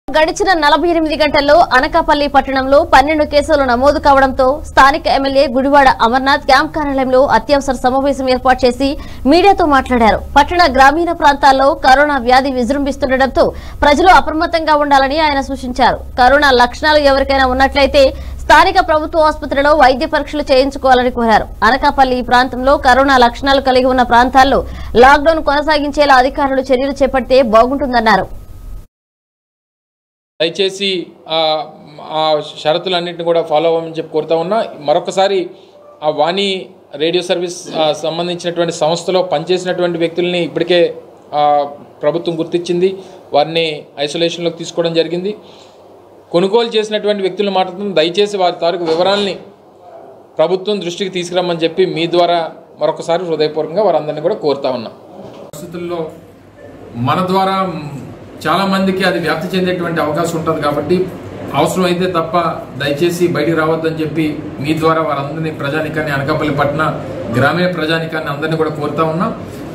గడిచిన నలభై ఎనిమిది గంటల్లో అనకాపల్లి పట్టణంలో పన్నెండు కేసులు నమోదు కావడంతో స్థానిక ఎమ్మెల్యే గుడివాడ అమర్నాథ్ క్యాంప్ కార్యాలయంలో అత్యవసర సమావేశం ఏర్పాటు చేసి మీడియాతో మాట్లాడారు పట్టణ గ్రామీణ ప్రాంతాల్లో కరోనా వ్యాధి విజృంభిస్తుండటంతో ప్రజలు అప్రమత్తంగా ఉండాలని ఆయన సూచించారు కరోనా లక్షణాలు ఎవరికైనా ఉన్నట్లయితే స్థానిక ప్రభుత్వ ఆసుపత్రిలో వైద్య పరీక్షలు చేయించుకోవాలని కోరారు అనకాపల్లి ఈ ప్రాంతంలో కరోనా లక్షణాలు కలిగి ఉన్న ప్రాంతాల్లో లాక్డౌన్ కొనసాగించేలా అధికారులు చర్యలు చేపడితే బాగుంటుందన్నారు దయచేసి ఆ ఆ షరతులన్నింటిని కూడా ఫాలో అవ్వమని చెప్పి కోరుతా ఉన్నా మరొకసారి ఆ వాణి రేడియో సర్వీస్ ఆ, సంబంధించినటువంటి సంస్థలో పనిచేసినటువంటి వ్యక్తుల్ని ఇప్పటికే ఆ, ప్రభుత్వం గుర్తించింది వారిని ఐసోలేషన్లోకి తీసుకోవడం జరిగింది కొనుగోలు చేసినటువంటి వ్యక్తులను మాట్లాడుతున్న దయచేసి వారి తాలూకు వివరాల్ని ప్రభుత్వం దృష్టికి తీసుకురమ్మని చెప్పి మీ ద్వారా మరొకసారి హృదయపూర్వకంగా వారందరినీ కూడా కోరుతా ఉన్నాం పరిస్థితుల్లో మన ద్వారా చాలా మందికి అది వ్యాప్తి చెందేటువంటి అవకాశం ఉంటుంది కాబట్టి అవసరం అయితే తప్ప దయచేసి బయటికి రావద్దని చెప్పి మీ ద్వారా వారందరినీ ప్రజానికాన్ని అనకాపల్లి పట్టణ గ్రామీణ ప్రజానికాన్ని అందరినీ కూడా కోరుతా ఉన్నాం